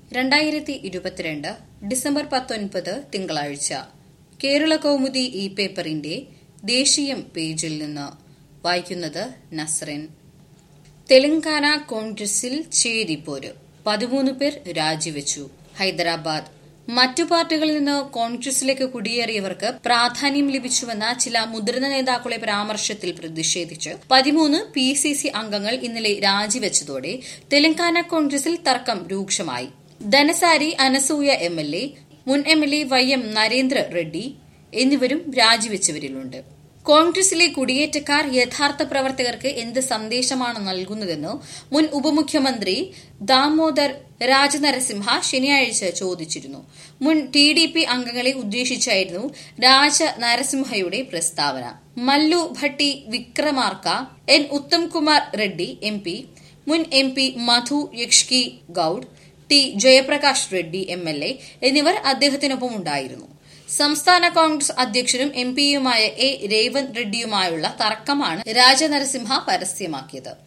രണ്ടായിരത്തി ഇരുപത്തിരണ്ട് ഡിസംബർ പത്തൊൻപത് തിങ്കളാഴ്ച കേരള കൗമുദി ഇ പേപ്പറിന്റെ ദേശീയം പേജിൽ നിന്ന് വായിക്കുന്നത് നസ്റിൻ തെലങ്കാന കോൺഗ്രസിൽ ചേരിപ്പോര് പതിമൂന്ന് പേർ രാജിവെച്ചു ഹൈദരാബാദ് മറ്റു പാർട്ടികളിൽ നിന്ന് കോൺഗ്രസിലേക്ക് കുടിയേറിയവർക്ക് പ്രാധാന്യം ലഭിച്ചുവെന്ന ചില മുതിർന്ന നേതാക്കളുടെ പരാമർശത്തിൽ പ്രതിഷേധിച്ച് പതിമൂന്ന് പി സി സി അംഗങ്ങൾ ഇന്നലെ രാജിവെച്ചതോടെ തെലങ്കാന കോൺഗ്രസിൽ തർക്കം രൂക്ഷമായി Dhanasari Anasuya M L A മുൻ M L A Y M Narendra Reddy എന്നിവരും രാജിവെച്ചവരിലുണ്ട് കോൺഗ്രസിലെ കുടിയേറ്റക്കാർ യഥാർത്ഥ പ്രവർത്തകർക്ക് എന്ത് സന്ദേശമാണ് നൽകുന്നതെന്ന് മുൻ ഉപമുഖ്യമന്ത്രി ദാമോദർ രാജനരസിംഹ ശനിയാഴ്ച ചോദിച്ചിരുന്നു മുൻ ടി ഡി പി അംഗങ്ങളെ ഉദ്ദേശിച്ചായിരുന്നു രാജ നരസിംഹയുടെ പ്രസ്താവന Mallu Bhatti Vikramarka N Uttamkumar Reddy M P മുൻ M P Madhu Yaskhi Goud T Jayaprakash Reddy M L A എന്നിവർ അദ്ദേഹത്തിനൊപ്പം ഉണ്ടായിരുന്നു സംസ്ഥാന കോൺഗ്രസ് അധ്യക്ഷനും എം പിയുമായ എ രേവന്ത് റെഡ്ഡിയുമായുള്ള തർക്കമാണ് രാജനരസിംഹ പരസ്യമാക്കിയത്